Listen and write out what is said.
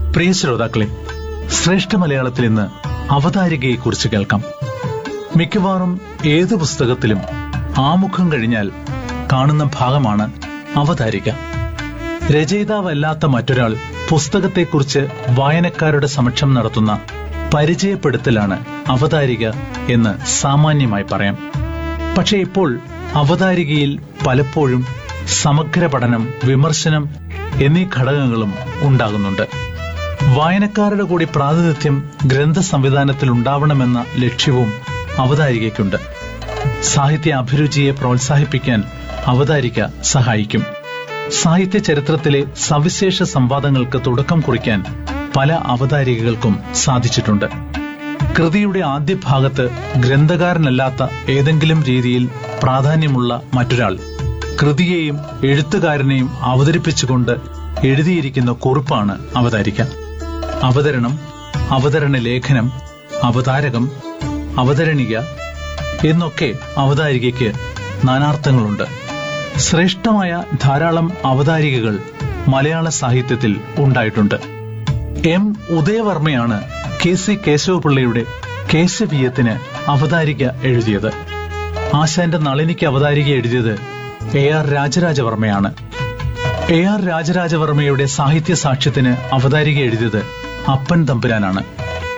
പ്രിയ ശ്രോതാക്കളെ ശ്രേഷ്ഠ മലയാളത്തിൽ ഇന്ന് അവതാരികയെക്കുറിച്ച് കേൾക്കാം മിക്കവാറും ഏത് പുസ്തകത്തിലും ആമുഖം കഴിഞ്ഞാൽ കാണുന്ന ഭാഗമാണ് അവതാരിക രചയിതാവല്ലാത്ത മറ്റൊരാൾ പുസ്തകത്തെക്കുറിച്ച് വായനക്കാരുടെ സമക്ഷം നടത്തുന്ന പരിചയപ്പെടുത്തലാണ് അവതാരിക എന്ന് സാമാന്യമായി പറയാം പക്ഷെ ഇപ്പോൾ അവതാരികയിൽ പലപ്പോഴും സമഗ്ര പഠനം വിമർശനം എന്നീ ഘടകങ്ങളും ഉണ്ടാകുന്നുണ്ട് വായനക്കാരുടെ കൂടി പ്രാതിനിധ്യം ഗ്രന്ഥ സംവിധാനത്തിൽ ഉണ്ടാവണമെന്ന ലക്ഷ്യവും അവതാരികയ്ക്കുണ്ട് സാഹിത്യ അഭിരുചിയെ പ്രോത്സാഹിപ്പിക്കാൻ അവതാരിക സഹായിക്കും സാഹിത്യ ചരിത്രത്തിലെ സവിശേഷ സംവാദങ്ങൾക്ക് തുടക്കം കുറിക്കാൻ പല അവതാരികകൾക്കും സാധിച്ചിട്ടുണ്ട് കൃതിയുടെ ആദ്യ ഭാഗത്ത് ഗ്രന്ഥകാരനല്ലാത്ത ഏതെങ്കിലും രീതിയിൽ പ്രാധാന്യമുള്ള മറ്റൊരാൾ കൃതിയെയും എഴുത്തുകാരനെയും അവതരിപ്പിച്ചുകൊണ്ട് എഴുതിയിരിക്കുന്ന കുറിപ്പാണ് അവതാരിക അവതരണം അവതരണ ലേഖനം അവതാരകം അവതരണിക എന്നൊക്കെ അവതാരികയ്ക്ക് നാനാർത്ഥങ്ങളുണ്ട് ശ്രേഷ്ഠമായ ധാരാളം അവതാരികകൾ മലയാള സാഹിത്യത്തിൽ ഉണ്ടായിട്ടുണ്ട് എം ഉദയവർമ്മയാണ് കെ സി കേശവപിള്ളയുടെ കേശവീയത്തിന് അവതാരിക എഴുതിയത് ആശാന്റെ നളിനിക്ക് അവതാരിക എഴുതിയത് എ ആർ രാജരാജവർമ്മയാണ് എ ആർ രാജരാജവർമ്മയുടെ സാഹിത്യ സാക്ഷ്യത്തിന് അവതാരിക എഴുതിയത് അപ്പൻ തമ്പുരാനാണ്